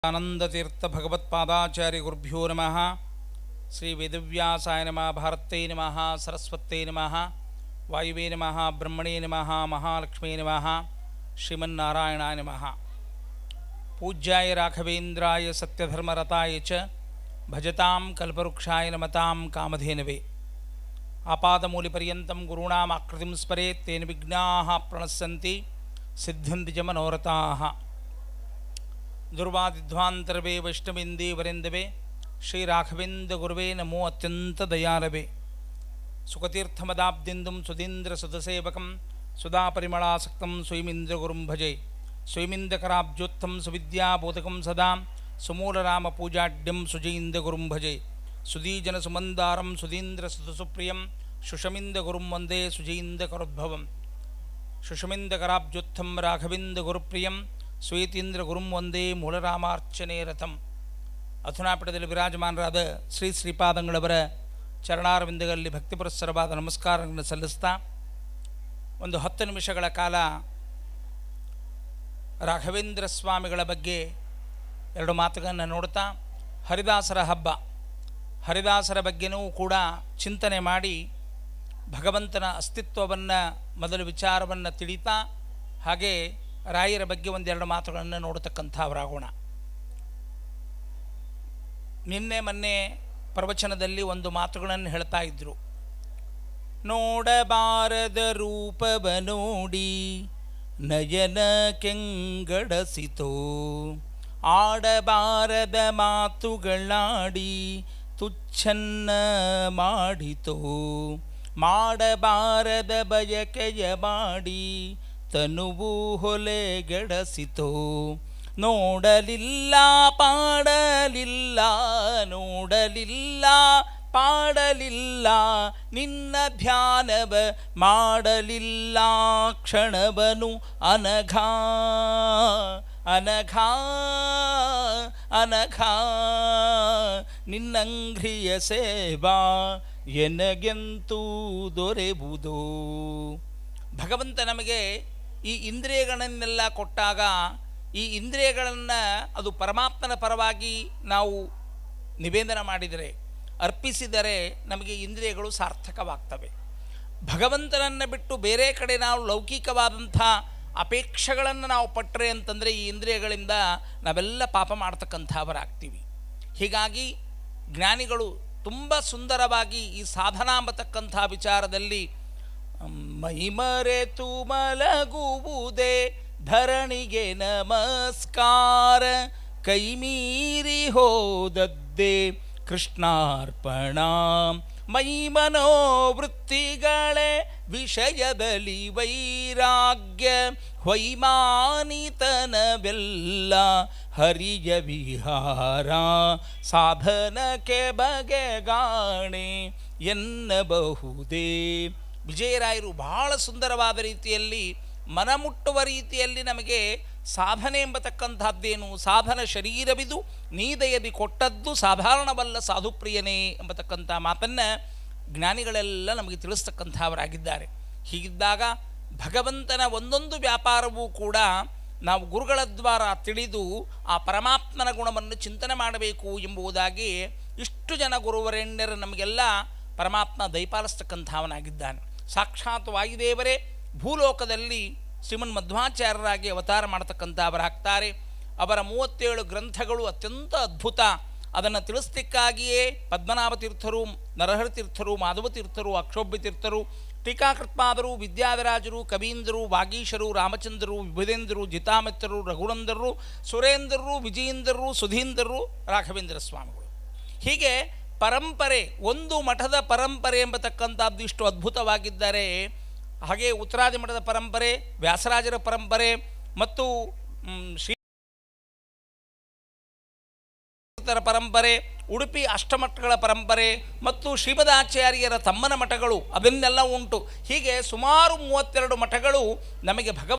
ಆನಂದತೀರ್ಥ ಭಗವತ್ಪಾದಾಚಾರ್ಯ ಗುರುಭ್ಯೋ ನಮಃ ಶ್ರೀ ವೇದವ್ಯಾಸಾಯ ನಮಃ ಭಾರತೇ ನಮಃ ಸರಸ್ವತೇ ನಮಃ ವಾಯುವೇ ನಮಃ ಬ್ರಹ್ಮಣೇ ನಮಃ ಮಹಾಲಕ್ಷ್ಮೀ ನಮಃ ಶ್ರೀಮನ್ನಾರಾಯಣಾಯ ನಮಃ ಪೂಜ್ಯಾಯ ರಾಘವೇಂದ್ರಾಯ ಸತ್ಯಧರ್ಮರತಾಯ ಚ ಭಜತಾಂ ಕಲ್ಪವೃಕ್ಷಾಯ ನಮತಾಂ ಕಾಮಧೇನವೇ ಆಪಾದಮೂಲಿಪರ್ಯಂతం ಗುರುಣಾಮಾಕೃತಿಂ ಸ್ಮರೇತ್ ತೇನ ವಿಘ್ನಾಃ ಪ್ರಣಶ್ಯಂತಿ ಸಿದ್ಧಂತಿ ಚ ಮನೋರಥಾಃ ದುರ್ವಾದಿಧ್ವಾಂತರವೇ ವೈಷ್ಣವೇಂದೇ ವರೆಂದವೇ ಶ್ರೀ ರಾಘವೇಂದ್ರ ಗುರುವೇ ನಮೋ ಅತ್ಯಂತ ದಯಾಲವೇ ಸುಖತೀರ್ಥಮದಾಬ್ದಿಂದುಂ ಸುಧೀಂದ್ರ ಸುಧಸೇವಕಂ ಸುಧಾ ಪರಿಮಳಾಸಕ್ತಂ ಸ್ವಯಮಿಂದ್ರ ಗುರುಂ ಭಜೆ ಸ್ವಯಮಿಂದ್ರಕರಾಬ್ಜೋತ್ಥಂ ಸುವಿದ್ಯಾಬೋಧಕಂ ಸದಾ ಸುಮೂಲರಾಮ ಪೂಜಾಢ್ಯಂ ಸುಜೀಂದ್ರ ಗುರುಂ ಭಜೆ ಸುಧೀಜನ ಸುಮಂದಾರಂ ಸುಧೀಂದ್ರ ಸುಧಸುಪ್ರಿಯಂ ಶುಷಮಿಂದ ಗುರುಂ ವಂದೇ ಸುಜೀಂದ್ರ ಕರೋದ್ಭವಂ ಶುಷಮಿಂದಕರಾಬ್ಜೋತ್ಥಂ ರಾಘವಿಂದ ಗುರುಪ್ರಿಯಂ ಶ್ವೇತೀಂದ್ರ ಗುರುಂ ವಂದೇ ಮೂಲರಾಮಾರ್ಚನೆ ರಥಂ ಅಥುನಾಪೀಠದಲ್ಲಿ ವಿರಾಜಮಾನರಾದ ಶ್ರೀ ಶ್ರೀಪಾದಂಗಳವರ ಚರಣಾರವಿಂದಗಳಲ್ಲಿ ಭಕ್ತಿ ಪುರಸ್ಸರವಾದ ನಮಸ್ಕಾರಗಳನ್ನು ಸಲ್ಲಿಸ್ತಾ ಒಂದು ಹತ್ತು ನಿಮಿಷಗಳ ಕಾಲ ರಾಘವೇಂದ್ರ ಸ್ವಾಮಿಗಳ ಬಗ್ಗೆ ಎರಡು ಮಾತುಗಳನ್ನು ನೋಡ್ತಾ ಹರಿದಾಸರ ಹಬ್ಬ ಹರಿದಾಸರ ಬಗ್ಗೆನೂ ಕೂಡ ಚಿಂತನೆ ಮಾಡಿ ಭಗವಂತನ ಅಸ್ತಿತ್ವವನ್ನು ಮೊದಲು ವಿಚಾರವನ್ನು ತಿಳಿತಾ ಹಾಗೆ ರಾಯರ ಬಗ್ಗೆ ಒಂದೆರಡು ಮಾತುಗಳನ್ನು ನೋಡತಕ್ಕಂಥವರಾಗೋಣ ನಿನ್ನೆ ಮೊನ್ನೆ ಪ್ರವಚನದಲ್ಲಿ ಒಂದು ಮಾತುಗಳನ್ನು ಹೇಳ್ತಾ ಇದ್ದರು ನೋಡಬಾರದ ರೂಪವ ನೋಡಿ ನಯನ ಕೆಂಗಡಸಿತೋ ಆಡಬಾರದ ಮಾತುಗಳಾಡಿ ತುಚ್ಛನ್ನ ಮಾಡಿತೋ ಮಾಡಬಾರದ ಬಯಕೆಯ ಮಾಡಿ ತನುವು ಹೊಲೆಗೆಡಸಿತೋ ನೋಡಲಿಲ್ಲ ಪಾಡಲಿಲ್ಲ ನೋಡಲಿಲ್ಲ ಪಾಡಲಿಲ್ಲ ನಿನ್ನ ಧ್ಯಾನವ ಮಾಡಲಿಲ್ಲ ಕ್ಷಣವನು ಅನಘಾ ಅನಘಾ ಅನಘಾ ನಿನ್ನಂಘ್ರಿಯ ಸೇವಾ ಎನಗೆಂತೂ ದೊರೆಬುದು ಭಗವಂತ ನಮಗೆ ಈ ಇಂದ್ರಿಯಗಳನ್ನೆಲ್ಲ ಕೊಟ್ಟಾಗ ಈ ಇಂದ್ರಿಯಗಳನ್ನು ಅದು ಪರಮಾತ್ಮನ ಪರವಾಗಿ ನಾವು ನಿವೇದನ ಮಾಡಿದರೆ ಅರ್ಪಿಸಿದರೆ ನಮಗೆ ಇಂದ್ರಿಯಗಳು ಸಾರ್ಥಕವಾಗ್ತವೆ ಭಗವಂತನನ್ನು ಬಿಟ್ಟು ಬೇರೆ ಕಡೆ ನಾವು ಲೌಕಿಕವಾದಂಥ ಅಪೇಕ್ಷೆಗಳನ್ನು ನಾವು ಪಟ್ಟರೆ ಅಂತಂದರೆ ಈ ಇಂದ್ರಿಯಗಳಿಂದ ನಾವೆಲ್ಲ ಪಾಪ ಮಾಡ್ತಕ್ಕಂಥವರಾಗ್ತೀವಿ ಹೀಗಾಗಿ ಜ್ಞಾನಿಗಳು ತುಂಬ ಸುಂದರವಾಗಿ ಈ ಸಾಧನಾ ಎಂಬತಕ್ಕಂಥ ವಿಚಾರದಲ್ಲಿ ಮೈಮರೆತು ಮಲಗುವುದೇ ಧರಣಿಗೆ ನಮಸ್ಕಾರ ಕೈಮೀರಿ ಹೋದದ್ದೇ ಕೃಷ್ಣಾರ್ಪಣ ಮೈ ಮನೋವೃತ್ತಿಗಳೇ ವಿಷಯದಲ್ಲಿ ವೈರಾಗ್ಯ ವೈಮಾನಿತನವೆಲ್ಲ ಹರಿಯ ವಿಹಾರ ಸಾಧನಕ್ಕೆ ಬಗೆಗಾಣೆ ಎನ್ನಬಹುದೇ ವಿಜಯರಾಯರು ಬಹಳ ಸುಂದರವಾದ ರೀತಿಯಲ್ಲಿ ಮನಮುಟ್ಟುವ ರೀತಿಯಲ್ಲಿ ನಮಗೆ ಸಾಧನೆ ಎಂಬತಕ್ಕಂಥದ್ದೇನು ಸಾಧನ ಶರೀರವಿದು ನೀದೆಯದಿ ಕೊಟ್ಟದ್ದು ಸಾಧಾರಣವಲ್ಲ ಸಾಧುಪ್ರಿಯನೇ ಎಂಬತಕ್ಕಂಥ ಮಾತನ್ನು ಜ್ಞಾನಿಗಳೆಲ್ಲ ನಮಗೆ ತಿಳಿಸ್ತಕ್ಕಂಥವರಾಗಿದ್ದಾರೆ ಹೀಗಿದ್ದಾಗ ಭಗವಂತನ ಒಂದೊಂದು ವ್ಯಾಪಾರವೂ ಕೂಡ ನಾವು ಗುರುಗಳ ದ್ವಾರ ತಿಳಿದು ಆ ಪರಮಾತ್ಮನ ಗುಣವನ್ನು ಚಿಂತನೆ ಮಾಡಬೇಕು ಎಂಬುದಾಗಿ ಇಷ್ಟು ಜನ ಗುರುವರೆಣ್ಯರು ನಮಗೆಲ್ಲ ಪರಮಾತ್ಮ ದಯಪಾಲಿಸ್ತಕ್ಕಂಥವನಾಗಿದ್ದಾನೆ ಸಾಕ್ಷಾತ್ ವಾಯುದೇವರೇ ಭೂಲೋಕದಲ್ಲಿ ಶ್ರೀಮನ್ ಮಧ್ವಾಚಾರ್ಯರಾಗಿ ಅವತಾರ ಮಾಡತಕ್ಕಂಥವರಾಗ್ತಾರೆ ಅವರ ಮೂವತ್ತೇಳು ಗ್ರಂಥಗಳು ಅತ್ಯಂತ ಅದ್ಭುತ ಅದನ್ನು ತಿಳಿಸ್ಲಿಕ್ಕಾಗಿಯೇ ಪದ್ಮನಾಭ ತೀರ್ಥರು ನರಹರ ತೀರ್ಥರು ಮಾಧವ ತೀರ್ಥರು ಅಕ್ಷೋಭ್ಯ ತೀರ್ಥರು ಟೀಕಾಕೃತ್ಪಾದರು ವಿದ್ಯಾಧರಾಜರು ಕವೀಂದ್ರರು ವಾಗೀಶರು ರಾಮಚಂದ್ರರು ವಿಭುಧೇಂದ್ರರು ಜಿತಾಮಿತ್ರರು ರಘುನಂದರರು ಸುರೇಂದ್ರರು ವಿಜಯೇಂದ್ರರು ಸುಧೀಂದ್ರರು ರಾಘವೇಂದ್ರ ಸ್ವಾಮಿಗಳು ಹೀಗೆ ಪರಂಪರೆ ಒಂದು ಮಠದ ಪರಂಪರೆ ಎಂಬತಕ್ಕಂಥದ್ದು ಇಷ್ಟು ಅದ್ಭುತವಾಗಿದ್ದರೆ ಹಾಗೆ ಉತ್ತರಾದಿ ಮಠದ ಪರಂಪರೆ ವ್ಯಾಸರಾಜರ ಪರಂಪರೆ ಮತ್ತು ಶ್ರೀ ಪರಂಪರೆ ಉಡುಪಿ ಅಷ್ಟಮಠಗಳ ಪರಂಪರೆ ಮತ್ತು ಶ್ರೀಮದಾಚಾರ್ಯರ ತಮ್ಮನ ಮಠಗಳು ಅದನ್ನೆಲ್ಲ ಉಂಟು ಹೀಗೆ ಸುಮಾರು ಮೂವತ್ತೆರಡು ಮಠಗಳು ನಮಗೆ ಭಗವ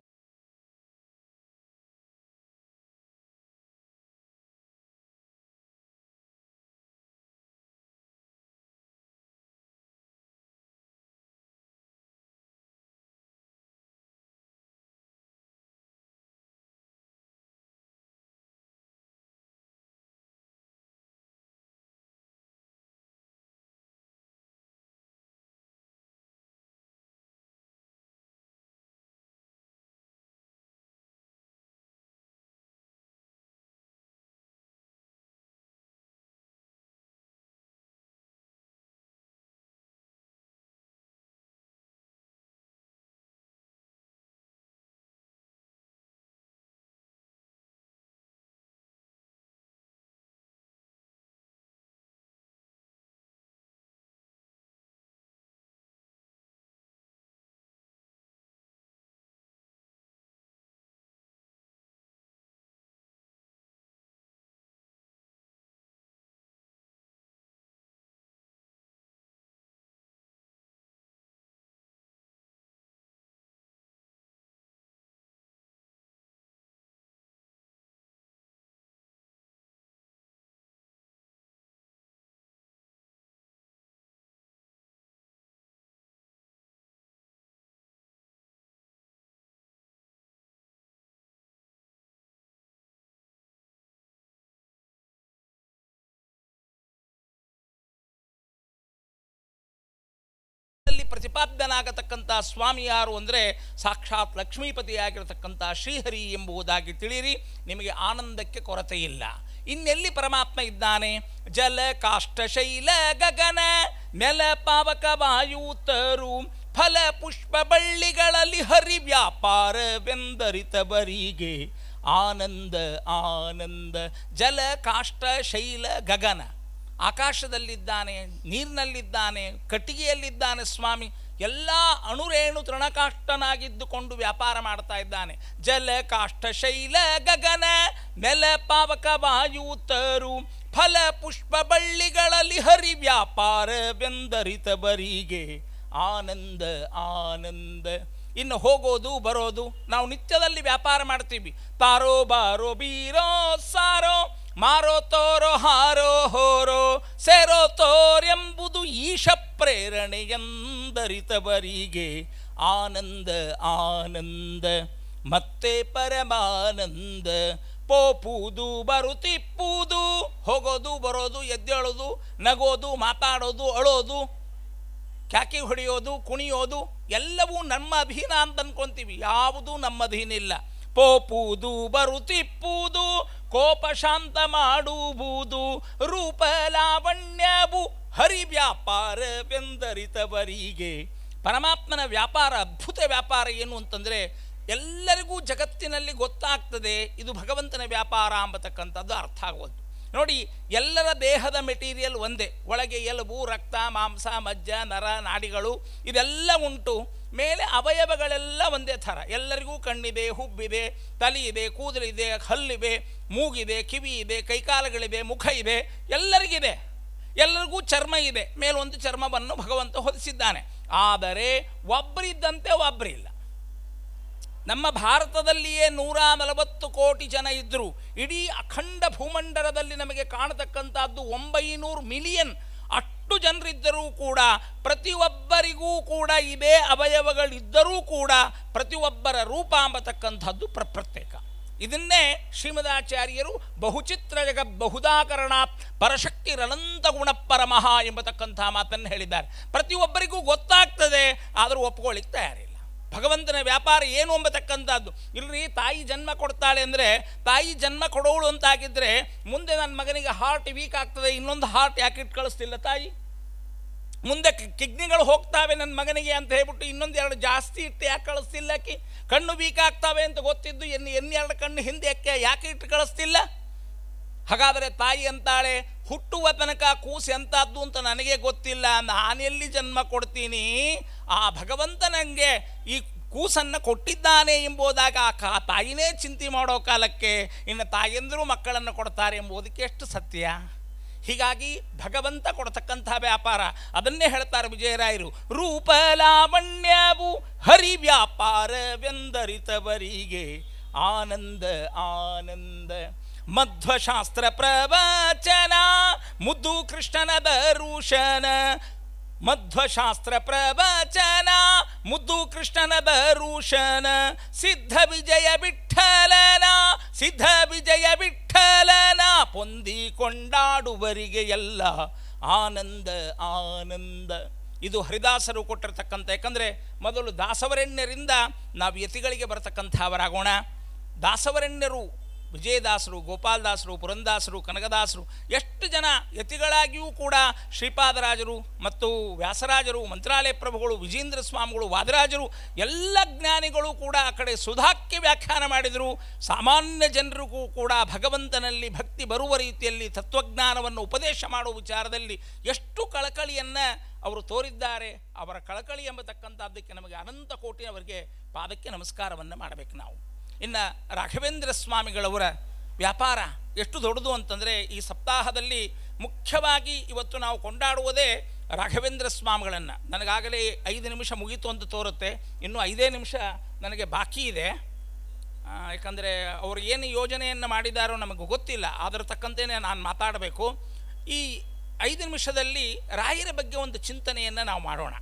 ಪ್ರತಿಪಾದ್ಯನಾಗತಕ್ಕಂಥ ಸ್ವಾಮಿ ಯಾರು ಅಂದರೆ ಸಾಕ್ಷಾತ್ ಲಕ್ಷ್ಮೀಪತಿಯಾಗಿರತಕ್ಕಂಥ ಶ್ರೀಹರಿ ಎಂಬುದಾಗಿ ತಿಳಿಯಿರಿ ನಿಮಗೆ ಆನಂದಕ್ಕೆ ಕೊರತೆ ಇಲ್ಲ ಇನ್ನೆಲ್ಲಿ ಪರಮಾತ್ಮ ಇದ್ದಾನೆ ಜಲ ಕಾಷ್ಟ ಶೈಲ ಗಗನ ನೆಲ ಪಾವಕ ವಾಯುತರು ಫಲ ಪುಷ್ಪ ಬಳ್ಳಿಗಳಲ್ಲಿ ಹರಿ ವ್ಯಾಪಾರವೆಂದರಿತ ಬರಿಗೆ ಆನಂದ ಆನಂದ ಜಲ ಕಾಷ್ಟ ಶೈಲ ಗಗನ ಆಕಾಶದಲ್ಲಿದ್ದಾನೆ ನೀರಿನಲ್ಲಿದ್ದಾನೆ ಕಟ್ಟಿಗೆಯಲ್ಲಿದ್ದಾನೆ ಸ್ವಾಮಿ ಎಲ್ಲ ಅಣುರೇಣು ತೃಣಕಾಷ್ಟನಾಗಿದ್ದುಕೊಂಡು ವ್ಯಾಪಾರ ಮಾಡ್ತಾ ಇದ್ದಾನೆ ಜಲ ಕಾಷ್ಟ ಶೈಲ ಗಗನ ನೆಲ ಪಾವಕ ವಾಯುತರು ಫಲ ಪುಷ್ಪ ಬಳ್ಳಿಗಳಲ್ಲಿ ಹರಿ ವ್ಯಾಪಾರವೆಂದರಿತ ಬರಿಗೆ ಆನಂದ ಆನಂದ ಇನ್ನು ಹೋಗೋದು ಬರೋದು ನಾವು ನಿತ್ಯದಲ್ಲಿ ವ್ಯಾಪಾರ ಮಾಡ್ತೀವಿ ತಾರೋ ಬಾರೋ ಬೀರೋ ಸಾರೋ ಮಾರೋ ತೋರೋ ಹಾರೋ ಹೋರೋ ಸೇರೋ ತೋರೆಂಬುದು ಈಶ ಪ್ರೇರಣೆಯಂದರಿತ ಬರಿಗೆ ಆನಂದ ಆನಂದ ಮತ್ತೆ ಪರಮಾನಂದ ಪೋಪುವುದು ಬರುತ್ತಿಪ್ಪುವುದು ಹೋಗೋದು ಬರೋದು ಎದ್ದೇಳೋದು ನಗೋದು ಮಾತಾಡೋದು ಅಳೋದು ಕ್ಯಾಕಿ ಹೊಡೆಯೋದು ಕುಣಿಯೋದು ಎಲ್ಲವೂ ನಮ್ಮ ಅಧೀನ ಅಂತ ಅನ್ಕೊಂತೀವಿ ಯಾವುದೂ ನಮ್ಮ ಅಧೀನ ಇಲ್ಲ ಪೋಪುವುದು ಬರುತ್ತಿಪ್ಪುವುದು ಕೋಪ ಶಾಂತ ಮಾಡುವುದು ರೂಪ ಲಾವಣ್ಯವು ಹರಿ ವ್ಯಾಪಾರವೆಂದರಿತವರಿಗೆ ಪರಮಾತ್ಮನ ವ್ಯಾಪಾರ ಅದ್ಭುತ ವ್ಯಾಪಾರ ಏನು ಅಂತಂದರೆ ಎಲ್ಲರಿಗೂ ಜಗತ್ತಿನಲ್ಲಿ ಗೊತ್ತಾಗ್ತದೆ ಇದು ಭಗವಂತನ ವ್ಯಾಪಾರ ಅಂಬತಕ್ಕಂಥದ್ದು ಅರ್ಥ ಆಗೋದು ನೋಡಿ ಎಲ್ಲರ ದೇಹದ ಮೆಟೀರಿಯಲ್ ಒಂದೇ ಒಳಗೆ ಎಲುಬು ರಕ್ತ ಮಾಂಸ ಮಜ್ಜ ನರ ನಾಡಿಗಳು ಇದೆಲ್ಲ ಉಂಟು ಮೇಲೆ ಅವಯವಗಳೆಲ್ಲ ಒಂದೇ ಥರ ಎಲ್ಲರಿಗೂ ಕಣ್ಣಿದೆ ಹುಬ್ಬಿದೆ ತಲೆ ಇದೆ ಕೂದಲಿದೆ ಹಲ್ಲಿವೆ ಮೂಗಿದೆ ಕಿವಿ ಇದೆ ಕೈಕಾಲುಗಳಿದೆ ಮುಖ ಇದೆ ಎಲ್ಲರಿಗಿದೆ ಎಲ್ಲರಿಗೂ ಚರ್ಮ ಇದೆ ಮೇಲೊಂದು ಚರ್ಮವನ್ನು ಭಗವಂತ ಹೊದಿಸಿದ್ದಾನೆ ಆದರೆ ಒಬ್ಬರಿದ್ದಂತೆ ಒಬ್ಬರಿಲ್ಲ ನಮ್ಮ ಭಾರತದಲ್ಲಿಯೇ ನೂರ ನಲವತ್ತು ಕೋಟಿ ಜನ ಇದ್ದರು ಇಡೀ ಅಖಂಡ ಭೂಮಂಡಲದಲ್ಲಿ ನಮಗೆ ಕಾಣತಕ್ಕಂಥದ್ದು ಒಂಬೈನೂರು ಮಿಲಿಯನ್ ಅಷ್ಟು ಜನರಿದ್ದರೂ ಕೂಡ ಪ್ರತಿಯೊಬ್ಬರಿಗೂ ಕೂಡ ಇದೇ ಅವಯವಗಳಿದ್ದರೂ ಕೂಡ ಪ್ರತಿಯೊಬ್ಬರ ರೂಪ ಅಂಬತಕ್ಕಂಥದ್ದು ಪ್ರ ಪ್ರತ್ಯೇಕ ಇದನ್ನೇ ಶ್ರೀಮದಾಚಾರ್ಯರು ಬಹುಚಿತ್ರ ಜಗತ್ ಬಹುದಾಕರಣಾತ್ ಪರಶಕ್ತಿರನಂತ ಗುಣಪರಮಃ ಎಂಬತಕ್ಕಂಥ ಮಾತನ್ನು ಹೇಳಿದ್ದಾರೆ ಪ್ರತಿಯೊಬ್ಬರಿಗೂ ಗೊತ್ತಾಗ್ತದೆ ಆದರೂ ಒಪ್ಕೊಳ್ಳಿಕ್ಕೆ ತಯಾರಿಲ್ಲ ಭಗವಂತನ ವ್ಯಾಪಾರ ಏನು ಎಂಬತಕ್ಕಂಥದ್ದು ಇಲ್ರಿ ತಾಯಿ ಜನ್ಮ ಕೊಡ್ತಾಳೆ ಅಂದರೆ ತಾಯಿ ಜನ್ಮ ಕೊಡೋಳು ಅಂತಾಗಿದ್ದರೆ ಮುಂದೆ ನನ್ನ ಮಗನಿಗೆ ಹಾರ್ಟ್ ವೀಕ್ ಆಗ್ತದೆ ಇನ್ನೊಂದು ಹಾರ್ಟ್ ಯಾಕೆ ಇಟ್ಟು ಕಳಿಸ್ತಿಲ್ಲ ತಾಯಿ ಮುಂದೆ ಕಿಡ್ನಿಗಳು ಹೋಗ್ತಾವೆ ನನ್ನ ಮಗನಿಗೆ ಅಂತ ಹೇಳ್ಬಿಟ್ಟು ಇನ್ನೊಂದು ಎರಡು ಜಾಸ್ತಿ ಇಟ್ಟು ಯಾಕೆ ಕಳಿಸ್ತಿಲ್ಲ ಆಕಿ ಕಣ್ಣು ವೀಕ್ ಆಗ್ತಾವೆ ಅಂತ ಗೊತ್ತಿದ್ದು ಎನ್ನು ಎನ್ನೆರಡು ಕಣ್ಣು ಹಿಂದೆ ಯಾಕೆ ಯಾಕೆ ಇಟ್ಟು ಕಳಿಸ್ತಿಲ್ಲ ಹಾಗಾದರೆ ತಾಯಿ ಅಂತಾಳೆ ಹುಟ್ಟುವ ತನಕ ಕೂಸು ಎಂಥದ್ದು ಅಂತ ನನಗೆ ಗೊತ್ತಿಲ್ಲ ನಾನೆಲ್ಲಿ ಜನ್ಮ ಕೊಡ್ತೀನಿ ಆ ಭಗವಂತ ನನಗೆ ಈ ಕೂಸನ್ನು ಕೊಟ್ಟಿದ್ದಾನೆ ಎಂಬುದಾಗ ಆ ಕಾ ತಾಯಿನೇ ಚಿಂತೆ ಮಾಡೋ ಕಾಲಕ್ಕೆ ಇನ್ನು ತಾಯಂದಿರು ಮಕ್ಕಳನ್ನು ಕೊಡ್ತಾರೆ ಎಂಬುದಕ್ಕೆ ಎಷ್ಟು ಸತ್ಯ ಹೀಗಾಗಿ ಭಗವಂತ ಕೊಡತಕ್ಕಂಥ ವ್ಯಾಪಾರ ಅದನ್ನೇ ಹೇಳ್ತಾರೆ ವಿಜಯರಾಯರು ರೂಪ ಲಾವಣ್ಯವು ಹರಿ ವ್ಯಾಪಾರವೆಂದರಿತವರಿಗೆ ಆನಂದ ಆನಂದ ಮಧ್ವಶಾಸ್ತ್ರ ಪ್ರವಚನ ಮುದ್ದು ಕೃಷ್ಣನ ದರುಶನ ಮಧ್ವಶಾಸ್ತ್ರ ಪ್ರವಚನ ಮುದ್ದು ಕೃಷ್ಣನ ದರುಶನ ಸಿದ್ಧ ವಿಜಯ ವಿಠಲನ ಸಿದ್ಧ ವಿಜಯ ವಿಠಲನ ಪೊಂದಿ ಕೊಂಡಾಡುವರಿಗೆ ಎಲ್ಲ ಆನಂದ ಆನಂದ ಇದು ಹರಿದಾಸರು ಕೊಟ್ಟಿರ್ತಕ್ಕಂಥ ಯಾಕಂದರೆ ಮೊದಲು ದಾಸವರಣ್ಯರಿಂದ ನಾವು ಯತಿಗಳಿಗೆ ಬರತಕ್ಕಂಥವರಾಗೋಣ ದಾಸವರಣ್ಯರು ವಿಜಯದಾಸರು ಗೋಪಾಲದಾಸರು ಪುರಂದಾಸರು ಕನಕದಾಸರು ಎಷ್ಟು ಜನ ಯತಿಗಳಾಗಿಯೂ ಕೂಡ ಶ್ರೀಪಾದರಾಜರು ಮತ್ತು ವ್ಯಾಸರಾಜರು ಮಂತ್ರಾಲಯ ಪ್ರಭುಗಳು ವಿಜೇಂದ್ರ ಸ್ವಾಮಿಗಳು ವಾದರಾಜರು ಎಲ್ಲ ಜ್ಞಾನಿಗಳು ಕೂಡ ಆ ಕಡೆ ಸುಧಾಕ್ಕೆ ವ್ಯಾಖ್ಯಾನ ಮಾಡಿದರು ಸಾಮಾನ್ಯ ಜನರಿಗೂ ಕೂಡ ಭಗವಂತನಲ್ಲಿ ಭಕ್ತಿ ಬರುವ ರೀತಿಯಲ್ಲಿ ತತ್ವಜ್ಞಾನವನ್ನು ಉಪದೇಶ ಮಾಡುವ ವಿಚಾರದಲ್ಲಿ ಎಷ್ಟು ಕಳಕಳಿಯನ್ನು ಅವರು ತೋರಿದ್ದಾರೆ ಅವರ ಕಳಕಳಿ ಎಂಬತಕ್ಕಂಥದ್ದಕ್ಕೆ ನಮಗೆ ಅನಂತ ಕೋಟಿ ಅವರಿಗೆ ಪಾದಕ್ಕೆ ನಮಸ್ಕಾರವನ್ನು ಮಾಡಬೇಕು ನಾವು ಇನ್ನು ರಾಘವೇಂದ್ರ ಸ್ವಾಮಿಗಳವರ ವ್ಯಾಪಾರ ಎಷ್ಟು ದೊಡ್ಡದು ಅಂತಂದರೆ ಈ ಸಪ್ತಾಹದಲ್ಲಿ ಮುಖ್ಯವಾಗಿ ಇವತ್ತು ನಾವು ಕೊಂಡಾಡುವುದೇ ರಾಘವೇಂದ್ರ ಸ್ವಾಮಿಗಳನ್ನು ನನಗಾಗಲೇ ಐದು ನಿಮಿಷ ಮುಗೀತು ಅಂತ ತೋರುತ್ತೆ ಇನ್ನು ಐದೇ ನಿಮಿಷ ನನಗೆ ಬಾಕಿ ಇದೆ ಆ, ಯಾಕಂದರೆ ಅವರು ಏನು ಯೋಜನೆಯನ್ನು ಮಾಡಿದಾರೋ ನಮಗೆ ಗೊತ್ತಿಲ್ಲ ಅದರ ತಕ್ಕಂತೆಯೇ ನಾನು ಮಾತಾಡಬೇಕು ಈ ಐದು ನಿಮಿಷದಲ್ಲಿ ರಾಯರ ಬಗ್ಗೆ ಒಂದು ಚಿಂತನೆಯನ್ನು ನಾವು ಮಾಡೋಣ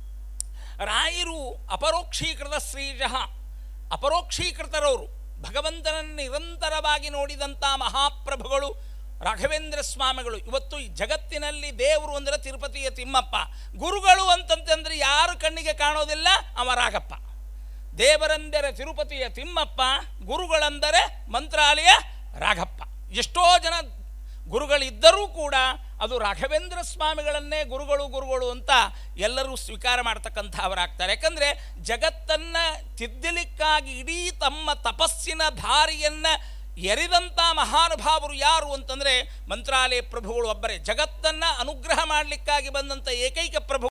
ರಾಯರು ಅಪರೋಕ್ಷೀಕೃತ ಶ್ರೀಜಃ ಅಪರೋಕ್ಷೀಕೃತರವರು ಭಗವಂತನನ್ನು ನಿರಂತರವಾಗಿ ನೋಡಿದಂಥ ಮಹಾಪ್ರಭುಗಳು ರಾಘವೇಂದ್ರ ಸ್ವಾಮಿಗಳು ಇವತ್ತು ಈ ಜಗತ್ತಿನಲ್ಲಿ ದೇವರು ಅಂದರೆ ತಿರುಪತಿಯ ತಿಮ್ಮಪ್ಪ ಗುರುಗಳು ಅಂತಂತಂದ್ರೆ ಯಾರು ಕಣ್ಣಿಗೆ ಕಾಣೋದಿಲ್ಲ ಅವ ರಾಘಪ್ಪ ದೇವರೆಂದರೆ ತಿರುಪತಿಯ ತಿಮ್ಮಪ್ಪ ಗುರುಗಳೆಂದರೆ ಮಂತ್ರಾಲಯ ರಾಘಪ್ಪ ಎಷ್ಟೋ ಜನ ಗುರುಗಳಿದ್ದರೂ ಕೂಡ ಅದು ರಾಘವೇಂದ್ರ ಸ್ವಾಮಿಗಳನ್ನೇ ಗುರುಗಳು ಗುರುಗಳು ಅಂತ ಎಲ್ಲರೂ ಸ್ವೀಕಾರ ಮಾಡ್ತಕ್ಕಂಥವರಾಗ್ತಾರೆ ಯಾಕಂದರೆ ಜಗತ್ತನ್ನು ತಿದ್ದಲಿಕ್ಕಾಗಿ ಇಡೀ ತಮ್ಮ ತಪಸ್ಸಿನ ದಾರಿಯನ್ನು ಎರಿದಂಥ ಮಹಾನುಭಾವರು ಯಾರು ಅಂತಂದರೆ ಮಂತ್ರಾಲಯ ಪ್ರಭುಗಳು ಒಬ್ಬರೇ ಜಗತ್ತನ್ನು ಅನುಗ್ರಹ ಮಾಡಲಿಕ್ಕಾಗಿ ಬಂದಂಥ ಏಕೈಕ ಪ್ರಭು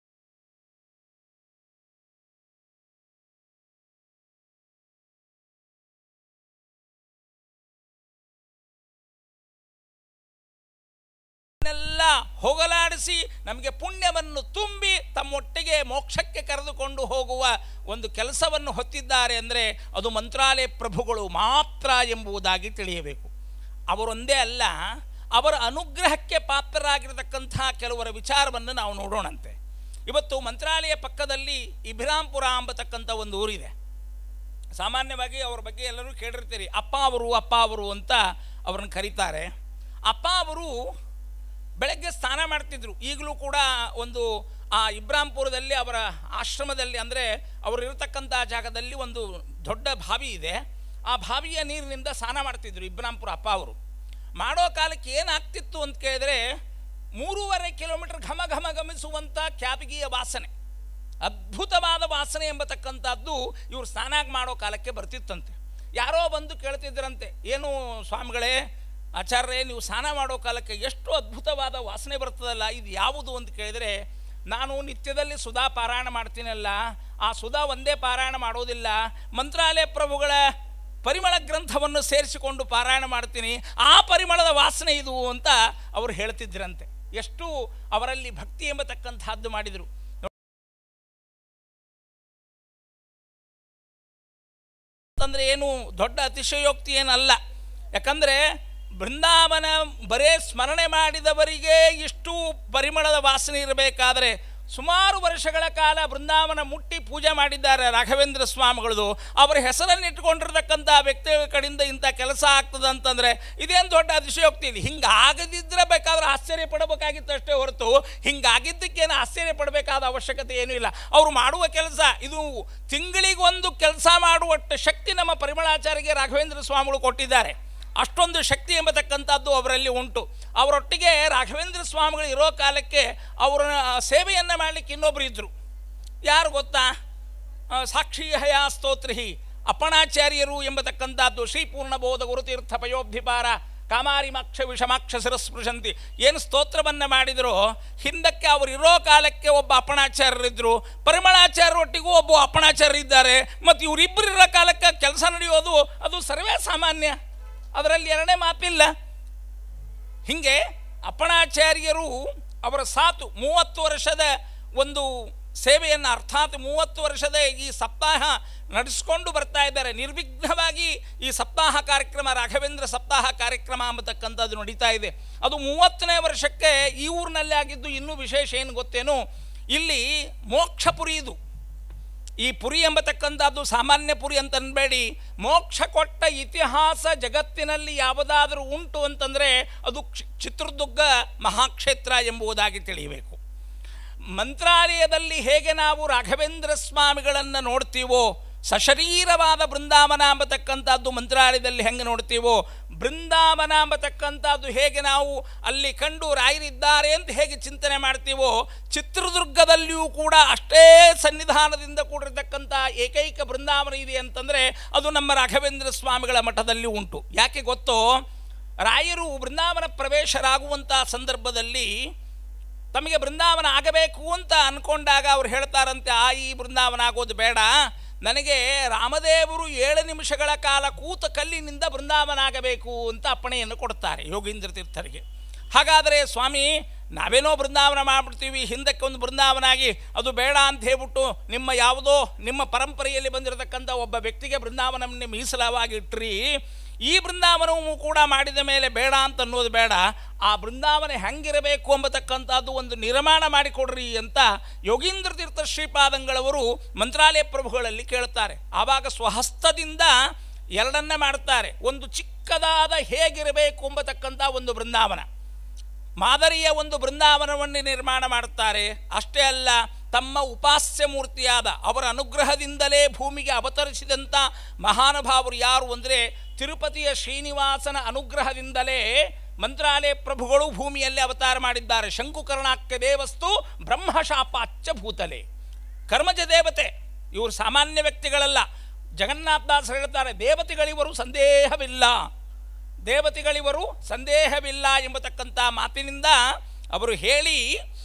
ಎಲ್ಲ ಹೋಗಲಾಡಿಸಿ ನಮಗೆ ಪುಣ್ಯವನ್ನು ತುಂಬಿ ತಮ್ಮೊಟ್ಟಿಗೆ ಮೋಕ್ಷಕ್ಕೆ ಕರೆದುಕೊಂಡು ಹೋಗುವ ಒಂದು ಕೆಲಸವನ್ನು ಹೊತ್ತಿದ್ದಾರೆ ಅಂದರೆ ಅದು ಮಂತ್ರಾಲಯ ಪ್ರಭುಗಳು ಮಾತ್ರ ಎಂಬುದಾಗಿ ತಿಳಿಯಬೇಕು ಅವರೊಂದೇ ಅಲ್ಲ ಅವರ ಅನುಗ್ರಹಕ್ಕೆ ಪಾತ್ರರಾಗಿರತಕ್ಕಂಥ ಕೆಲವರ ವಿಚಾರವನ್ನು ನಾವು ನೋಡೋಣಂತೆ ಇವತ್ತು ಮಂತ್ರಾಲಯ ಪಕ್ಕದಲ್ಲಿ ಇಬ್ರಾಂಪುರ ಎಂಬತಕ್ಕಂಥ ಒಂದು ಊರಿದೆ ಸಾಮಾನ್ಯವಾಗಿ ಅವ್ರ ಬಗ್ಗೆ ಎಲ್ಲರೂ ಕೇಳಿರ್ತೀರಿ ಅಪ್ಪ ಅವರು ಅಪ್ಪ ಅವರು ಅಂತ ಅವ್ರನ್ನ ಕರೀತಾರೆ ಅಪ್ಪ ಅವರು ಬೆಳಗ್ಗೆ ಸ್ನಾನ ಮಾಡ್ತಿದ್ರು ಈಗಲೂ ಕೂಡ ಒಂದು ಆ ಇಬ್ರಾಂಪುರದಲ್ಲಿ ಅವರ ಆಶ್ರಮದಲ್ಲಿ ಅಂದರೆ ಅವರು ಇರತಕ್ಕಂಥ ಜಾಗದಲ್ಲಿ ಒಂದು ದೊಡ್ಡ ಬಾವಿ ಇದೆ ಆ ಬಾವಿಯ ನೀರಿನಿಂದ ಸ್ನಾನ ಮಾಡ್ತಿದ್ರು ಇಬ್ರಾಂಪುರ ಅಪ್ಪ ಅವರು ಮಾಡೋ ಕಾಲಕ್ಕೆ ಏನಾಗ್ತಿತ್ತು ಅಂತ ಕೇಳಿದ್ರೆ ಮೂರುವರೆ ಕಿಲೋಮೀಟರ್ ಘಮ ಘಮ ಗಮಿಸುವಂಥ ಕ್ಯಾಬಿಗಿಯ ವಾಸನೆ ಅದ್ಭುತವಾದ ವಾಸನೆ ಎಂಬತಕ್ಕಂಥದ್ದು ಇವರು ಸ್ನಾನ ಮಾಡೋ ಕಾಲಕ್ಕೆ ಬರ್ತಿತ್ತಂತೆ ಯಾರೋ ಬಂದು ಕೇಳ್ತಿದ್ರಂತೆ ಏನು ಸ್ವಾಮಿಗಳೇ ಆಚಾರ್ಯರೇ ನೀವು ಸ್ನಾನ ಮಾಡೋ ಕಾಲಕ್ಕೆ ಎಷ್ಟು ಅದ್ಭುತವಾದ ವಾಸನೆ ಬರ್ತದಲ್ಲ ಇದು ಯಾವುದು ಅಂತ ಕೇಳಿದರೆ ನಾನು ನಿತ್ಯದಲ್ಲಿ ಸುಧಾ ಪಾರಾಯಣ ಮಾಡ್ತೀನಲ್ಲ ಆ ಸುಧಾ ಒಂದೇ ಪಾರಾಯಣ ಮಾಡೋದಿಲ್ಲ ಮಂತ್ರಾಲಯ ಪ್ರಭುಗಳ ಪರಿಮಳ ಗ್ರಂಥವನ್ನು ಸೇರಿಸಿಕೊಂಡು ಪಾರಾಯಣ ಮಾಡ್ತೀನಿ ಆ ಪರಿಮಳದ ವಾಸನೆ ಇದು ಅಂತ ಅವರು ಹೇಳ್ತಿದ್ರಂತೆ ಎಷ್ಟು ಅವರಲ್ಲಿ ಭಕ್ತಿ ಎಂಬತಕ್ಕಂಥದ್ದು ಮಾಡಿದರು ಅಂತಂದ್ರೆ ಏನು ದೊಡ್ಡ ಅತಿಶಯೋಕ್ತಿ ಏನಲ್ಲ ಯಾಕಂದರೆ ಬೃಂದಾವನ ಬರೇ ಸ್ಮರಣೆ ಮಾಡಿದವರಿಗೆ ಇಷ್ಟು ಪರಿಮಳದ ವಾಸನೆ ಇರಬೇಕಾದರೆ ಸುಮಾರು ವರ್ಷಗಳ ಕಾಲ ಬೃಂದಾವನ ಮುಟ್ಟಿ ಪೂಜೆ ಮಾಡಿದ್ದಾರೆ ರಾಘವೇಂದ್ರ ಸ್ವಾಮಿಗಳದು ಅವರ ಹೆಸರನ್ನು ಇಟ್ಕೊಂಡಿರ್ತಕ್ಕಂಥ ವ್ಯಕ್ತಿಗಳ ಕಡೆಯಿಂದ ಇಂಥ ಕೆಲಸ ಆಗ್ತದೆ ಅಂತಂದರೆ ಇದೇನು ದೊಡ್ಡ ಅತಿಶಯೋಕ್ತಿ ಇದೆ ಹಿಂಗೆ ಆಗದಿದ್ದರೆ ಬೇಕಾದ್ರೆ ಆಶ್ಚರ್ಯ ಪಡಬೇಕಾಗಿತ್ತು ಅಷ್ಟೇ ಹೊರತು ಹಿಂಗಾಗಿದ್ದಕ್ಕೇನು ಆಶ್ಚರ್ಯ ಪಡಬೇಕಾದ ಅವಶ್ಯಕತೆ ಏನೂ ಇಲ್ಲ ಅವರು ಮಾಡುವ ಕೆಲಸ ಇದು ತಿಂಗಳಿಗೊಂದು ಕೆಲಸ ಮಾಡುವಷ್ಟು ಶಕ್ತಿ ನಮ್ಮ ಪರಿಮಳಾಚಾರ್ಯಗೆ ರಾಘವೇಂದ್ರ ಸ್ವಾಮಿಗಳು ಕೊಟ್ಟಿದ್ದಾರೆ ಅಷ್ಟೊಂದು ಶಕ್ತಿ ಎಂಬತಕ್ಕಂಥದ್ದು ಅವರಲ್ಲಿ ಉಂಟು ಅವರೊಟ್ಟಿಗೆ ರಾಘವೇಂದ್ರ ಸ್ವಾಮಿಗಳು ಇರೋ ಕಾಲಕ್ಕೆ ಅವರ ಸೇವೆಯನ್ನು ಮಾಡಲಿಕ್ಕೆ ಇನ್ನೊಬ್ಬರು ಇದ್ದರು ಯಾರು ಗೊತ್ತಾ ಆ, ಸಾಕ್ಷಿ ಹಯಾ ಸ್ತೋತ್ರಿ ಅಪ್ಪಣಾಚಾರ್ಯರು ಎಂಬತಕ್ಕಂಥದ್ದು ಶ್ರೀಪೂರ್ಣಬೋಧ ಗುರುತೀರ್ಥ ಪಯೋಬ್ಧಿಪಾರ ಕಾಮಾರಿಮಾಕ್ಷ ವಿಷಮಾಕ್ಷ ಶಿರಸ್ಪೃಶಂತಿ ಏನು ಸ್ತೋತ್ರವನ್ನು ಮಾಡಿದರೋ ಹಿಂದಕ್ಕೆ ಅವರು ಇರೋ ಕಾಲಕ್ಕೆ ಒಬ್ಬ ಅಪ್ಪಣಾಚಾರ್ಯರಿದ್ದರು ಪರಿಮಳಾಚಾರ್ಯರೊಟ್ಟಿಗೂ ಒಬ್ಬ ಅಪ್ಪಣಾಚಾರ್ಯ ಇದ್ದಾರೆ ಮತ್ತು ಇವರಿಬ್ಬರು ಇರೋ ಕಾಲಕ್ಕೆ ಕೆಲಸ ನಡೆಯೋದು ಅದು ಸರ್ವೇ ಸಾಮಾನ್ಯ ಅದರಲ್ಲಿ ಎರಡನೇ ಮಾತಿಲ್ಲ ಹೀಗೆ ಅಪ್ಪಣಾಚಾರ್ಯರು ಅವರ ಸಾತು ಮೂವತ್ತು ವರ್ಷದ ಒಂದು ಸೇವೆಯನ್ನು ಅರ್ಥಾತ್ ಮೂವತ್ತು ವರ್ಷದ ಈ ಸಪ್ತಾಹ ನಡೆಸ್ಕೊಂಡು ಬರ್ತಾ ಇದ್ದಾರೆ ನಿರ್ವಿಘ್ನವಾಗಿ ಈ ಸಪ್ತಾಹ ಕಾರ್ಯಕ್ರಮ ರಾಘವೇಂದ್ರ ಸಪ್ತಾಹ ಕಾರ್ಯಕ್ರಮ ಅಂಬತಕ್ಕಂಥದ್ದು ನಡೀತಾ ಇದೆ ಅದು ಮೂವತ್ತನೇ ವರ್ಷಕ್ಕೆ ಈ ಊರಿನಲ್ಲಿ ಆಗಿದ್ದು ಇನ್ನೂ ವಿಶೇಷ ಏನು ಗೊತ್ತೇನು ಇಲ್ಲಿ ಮೋಕ್ಷಪುರಿ ಇದು ಈ ಪುರಿ ಎಂಬತಕ್ಕಂಥದ್ದು ಸಾಮಾನ್ಯ ಪುರಿ ಅಂತ ಅನ್ಬೇಡಿ ಮೋಕ್ಷ ಕೊಟ್ಟ ಇತಿಹಾಸ ಜಗತ್ತಿನಲ್ಲಿ ಯಾವುದಾದರೂ ಉಂಟು ಅಂತಂದರೆ ಅದು ಕ್ಷ- ಚಿತ್ರದುರ್ಗ ಮಹಾಕ್ಷೇತ್ರ ಎಂಬುದಾಗಿ ತಿಳಿಯಬೇಕು ಮಂತ್ರಾಲಯದಲ್ಲಿ ಹೇಗೆ ನಾವು ರಾಘವೇಂದ್ರ ಸ್ವಾಮಿಗಳನ್ನು ನೋಡ್ತೀವೋ ಸಶರೀರವಾದ ಬೃಂದಾವನ ಎಂಬತಕ್ಕಂಥದ್ದು ಮಂತ್ರಾಲಯದಲ್ಲಿ ಹೆಂಗೆ ನೋಡ್ತೀವೋ ಬೃಂದಾವನ ಎಂಬತಕ್ಕಂಥದ್ದು ಹೇಗೆ ನಾವು ಅಲ್ಲಿ ಕಂಡು ರಾಯರಿದ್ದಾರೆ ಅಂತ ಹೇಗೆ ಚಿಂತನೆ ಮಾಡ್ತೀವೋ ಚಿತ್ರದುರ್ಗದಲ್ಲಿಯೂ ಕೂಡ ಅಷ್ಟೇ ಸನ್ನಿಧಾನದಿಂದ ಕೂಡಿರತಕ್ಕಂಥ ಏಕೈಕ ಬೃಂದಾವನ ಇದೆ ಅಂತಂದರೆ ಅದು ನಮ್ಮ ರಾಘವೇಂದ್ರ ಸ್ವಾಮಿಗಳ ಮಠದಲ್ಲಿ ಉಂಟು ಯಾಕೆ ಗೊತ್ತೋ ರಾಯರು ಬೃಂದಾವನ ಪ್ರವೇಶರಾಗುವಂಥ ಸಂದರ್ಭದಲ್ಲಿ ತಮಗೆ ಬೃಂದಾವನ ಆಗಬೇಕು ಅಂತ ಅಂದ್ಕೊಂಡಾಗ ಅವ್ರು ಹೇಳ್ತಾರಂತೆ ಆ ಈ ಬೃಂದಾವನ ಆಗೋದು ಬೇಡ ನನಗೆ ರಾಮದೇವರು ಏಳು ನಿಮಿಷಗಳ ಕಾಲ ಕೂತ ಕಲ್ಲಿನಿಂದ ಬೃಂದಾವನ ಆಗಬೇಕು ಅಂತ ಅಪ್ಪಣೆಯನ್ನು ಕೊಡ್ತಾರೆ ಯೋಗೀಂದ್ರ ತೀರ್ಥರಿಗೆ ಹಾಗಾದರೆ ಸ್ವಾಮಿ ನಾವೇನೋ ಬೃಂದಾವನ ಮಾಡಿಬಿಡ್ತೀವಿ ಹಿಂದಕ್ಕೆ ಒಂದು ಬೃಂದಾವನ ಆಗಿ ಅದು ಬೇಡ ಅಂತ ಹೇಳ್ಬಿಟ್ಟು ನಿಮ್ಮ ಯಾವುದೋ ನಿಮ್ಮ ಪರಂಪರೆಯಲ್ಲಿ ಬಂದಿರತಕ್ಕಂಥ ಒಬ್ಬ ವ್ಯಕ್ತಿಗೆ ಬೃಂದಾವನವನ್ನೇ ಮೀಸಲಾವಾಗಿ ಇಟ್ರಿ ಈ ಬೃಂದಾವನವು ಕೂಡ ಮಾಡಿದ ಮೇಲೆ ಬೇಡ ಅಂತ ಅನ್ನೋದು ಬೇಡ ಆ ಬೃಂದಾವನ ಹೆಂಗಿರಬೇಕು ಎಂಬತಕ್ಕಂಥದ್ದು ಒಂದು ನಿರ್ಮಾಣ ಮಾಡಿಕೊಡ್ರಿ ಅಂತ ಯೋಗೀಂದ್ರ ತೀರ್ಥ ಶ್ರೀಪಾದಂಗಳವರು ಮಂತ್ರಾಲಯ ಪ್ರಭುಗಳಲ್ಲಿ ಕೇಳ್ತಾರೆ ಆವಾಗ ಸ್ವಹಸ್ತದಿಂದ ಎರಡನ್ನ ಮಾಡ್ತಾರೆ ಒಂದು ಚಿಕ್ಕದಾದ ಹೇಗಿರಬೇಕು ಎಂಬತಕ್ಕಂಥ ಆಗಿರತಕ್ಕಂಥ ಒಂದು ಬೃಂದಾವನ ಮಾದರಿಯ ಒಂದು ಬೃಂದಾವನವನ್ನು ನಿರ್ಮಾಣ ಮಾಡುತ್ತಾರೆ ಅಷ್ಟೇ ಅಲ್ಲ ತಮ್ಮ ಉಪಾಸ್ಯ ಮೂರ್ತಿಯಾದ ಅವರ ಅನುಗ್ರಹದಿಂದಲೇ ಭೂಮಿಗೆ ಅವತರಿಸಿದಂಥ ಮಹಾನುಭಾವರು ಯಾರು ಅಂದರೆ ತಿರುಪತಿಯ ಶ್ರೀನಿವಾಸನ ಅನುಗ್ರಹದಿಂದಲೇ ಮಂತ್ರಾಲಯ ಪ್ರಭುಗಳು ಭೂಮಿಯಲ್ಲಿ ಅವತಾರ ಮಾಡಿದ್ದಾರೆ ಶಂಕುಕರ್ಣಾಕ್ಯ ದೇವಸ್ತು ಬ್ರಹ್ಮಶಾಪಾಚ್ಯ ಭೂತಲೆ ಕರ್ಮಜ ದೇವತೆ ಇವರು ಸಾಮಾನ್ಯ ವ್ಯಕ್ತಿಗಳಲ್ಲ ಜಗನ್ನಾಥದಾಸರು ಹೇಳ್ತಾರೆ ದೇವತೆಗಳಿವರು ಸಂದೇಹವಿಲ್ಲ ದೇವತೆಗಳಿವರು ಸಂದೇಹವಿಲ್ಲ ಎಂಬತಕ್ಕಂಥ ಮಾತಿನಿಂದ ಅವರು ಹೇಳಿ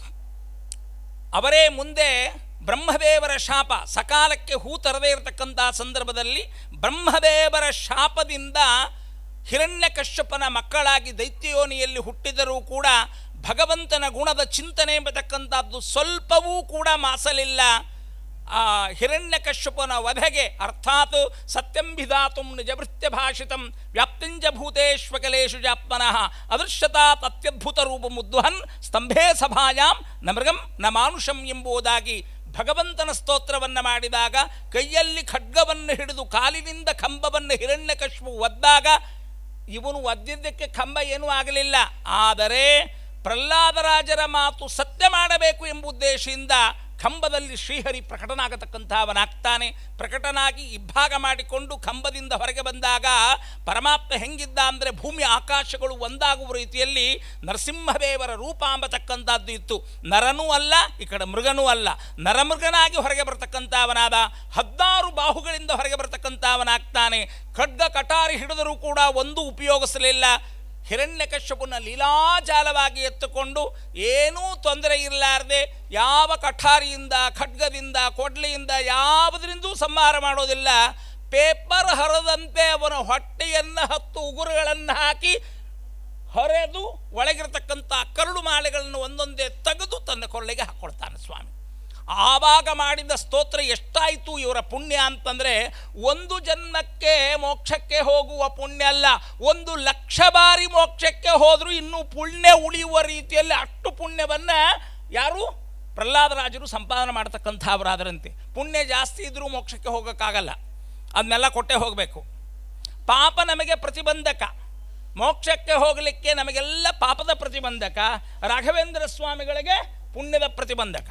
ಅವರೇ ಮುಂದೆ ಬ್ರಹ್ಮದೇವರ ಶಾಪ ಸಕಾಲಕ್ಕೆ ಹೂ ತರದೇ ಇರತಕ್ಕಂಥ ಸಂದರ್ಭದಲ್ಲಿ ಬ್ರಹ್ಮದೇವರ ಶಾಪದಿಂದ ಹಿರಣ್ಯಕಶ್ಯಪನ ಮಕ್ಕಳಾಗಿ ದೈತ್ಯಯೋನಿಯಲ್ಲಿ ಹುಟ್ಟಿದರೂ ಕೂಡ ಭಗವಂತನ ಗುಣದ ಚಿಂತನೆ ಎಂಬತಕ್ಕಂಥದ್ದು ಸ್ವಲ್ಪವೂ ಕೂಡ ಮಾಸಲಿಲ್ಲ ಆ ಹಿರಣ್ಯಕಶ್ಯಪನ ವಧೆಗೆ ಅರ್ಥಾತ್ ಸತ್ಯಂ ವಿಧಾತು ನಿಜಭೃತ್ಯ ಭಾಷಿತಂ ವ್ಯಾಪ್ತಿಂಜ ಭೂತೇಶ್ವಕಲೇಶು ಜಾತ್ಮನಃ ಅದೃಶ್ಯತಾ ಅತ್ಯದ್ಭುತ ರೂಪ ಮುದ್ವಹನ್ ಸ್ತಂಭೇ ಸಭಾಯಾಂ ನ ಮೃಗಂ ನ ಮಾನುಷಂ ಎಂಬುದಾಗಿ ಭಗವಂತನ ಸ್ತೋತ್ರವನ್ನು ಮಾಡಿದಾಗ ಕೈಯಲ್ಲಿ ಖಡ್ಗವನ್ನು ಹಿಡಿದು ಕಾಲಿನಿಂದ ಕಂಬವನ್ನು ಹಿರಣ್ಯಕಶ್ಯಪು ಒದ್ದಾಗ ಇವನು ಒದ್ದಿದ್ದಕ್ಕೆ ಕಂಬ ಏನೂ ಆಗಲಿಲ್ಲ ಆದರೆ ಪ್ರಹ್ಲಾದರಾಜರ ಮಾತು ಸತ್ಯ ಮಾಡಬೇಕು ಎಂಬ ಉದ್ದೇಶದಿಂದ ಕಂಬದಲ್ಲಿ ಶ್ರೀಹರಿ ಪ್ರಕಟನಾಗತಕ್ಕಂಥವನಾಗ್ತಾನೆ ಪ್ರಕಟನಾಗಿ ಇಬ್ಬಾಗ ಮಾಡಿಕೊಂಡು ಕಂಬದಿಂದ ಹೊರಗೆ ಬಂದಾಗ ಪರಮಾತ್ಮ ಹೆಂಗಿದ್ದ ಅಂದರೆ ಭೂಮಿ ಆಕಾಶಗಳು ಒಂದಾಗುವ ರೀತಿಯಲ್ಲಿ ನರಸಿಂಹದೇವರ ರೂಪ ಅಂಬತಕ್ಕಂಥದ್ದು ಇತ್ತು ನರನೂ ಅಲ್ಲ ಈ ಕಡೆ ಮೃಗನೂ ಅಲ್ಲ ನರಮೃಗನಾಗಿ ಹೊರಗೆ ಬರ್ತಕ್ಕಂಥವನಾದ ಹದಿನಾರು ಬಾಹುಗಳಿಂದ ಹೊರಗೆ ಬರ್ತಕ್ಕಂಥವನಾಗ್ತಾನೆ ಖಡ್ಗ ಕಟಾರಿ ಹಿಡಿದರೂ ಕೂಡ ಒಂದು ಉಪಯೋಗಿಸಲಿಲ್ಲ ಹಿರಣ್ಯಕಶ್ಯಪನ ಲೀಲಾಜಾಲವಾಗಿ ಎತ್ತುಕೊಂಡು ಏನೂ ತೊಂದರೆ ಇರಲಾರ್ದೆ ಯಾವ ಕಠಾರಿಯಿಂದ ಖಡ್ಗದಿಂದ ಕೊಡ್ಲಿಯಿಂದ ಯಾವುದರಿಂದೂ ಸಂಹಾರ ಮಾಡೋದಿಲ್ಲ ಪೇಪರ್ ಹರದಂತೆ ಅವನ ಹೊಟ್ಟೆಯನ್ನು ಹತ್ತು ಉಗುರುಗಳನ್ನು ಹಾಕಿ ಹೊರೆದು ಒಳಗಿರತಕ್ಕಂಥ ಕರಡು ಮಾಲೆಗಳನ್ನು ಒಂದೊಂದೇ ತೆಗೆದು ತನ್ನ ಕೊರಳಿಗೆ ಹಾಕ್ಕೊಳ್ತಾನೆ ಸ್ವಾಮಿ ಆವಾಗ ಮಾಡಿದ ಸ್ತೋತ್ರ ಎಷ್ಟಾಯಿತು ಇವರ ಪುಣ್ಯ ಅಂತಂದರೆ ಒಂದು ಜನ್ಮಕ್ಕೆ ಮೋಕ್ಷಕ್ಕೆ ಹೋಗುವ ಪುಣ್ಯ ಅಲ್ಲ ಒಂದು ಲಕ್ಷ ಬಾರಿ ಮೋಕ್ಷಕ್ಕೆ ಹೋದರೂ ಇನ್ನೂ ಪುಣ್ಯ ಉಳಿಯುವ ರೀತಿಯಲ್ಲಿ ಅಷ್ಟು ಪುಣ್ಯವನ್ನು ಯಾರು ಪ್ರಹ್ಲಾದರಾಜರು ಸಂಪಾದನೆ ಮಾಡ್ತಕ್ಕಂಥವರಾದರಂತೆ ಪುಣ್ಯ ಜಾಸ್ತಿ ಇದ್ದರೂ ಮೋಕ್ಷಕ್ಕೆ ಹೋಗೋಕ್ಕಾಗಲ್ಲ ಅದನ್ನೆಲ್ಲ ಕೊಟ್ಟೇ ಹೋಗಬೇಕು ಪಾಪ ನಮಗೆ ಪ್ರತಿಬಂಧಕ ಮೋಕ್ಷಕ್ಕೆ ಹೋಗಲಿಕ್ಕೆ ನಮಗೆಲ್ಲ ಪಾಪದ ಪ್ರತಿಬಂಧಕ ರಾಘವೇಂದ್ರ ಸ್ವಾಮಿಗಳಿಗೆ ಪುಣ್ಯದ ಪ್ರತಿಬಂಧಕ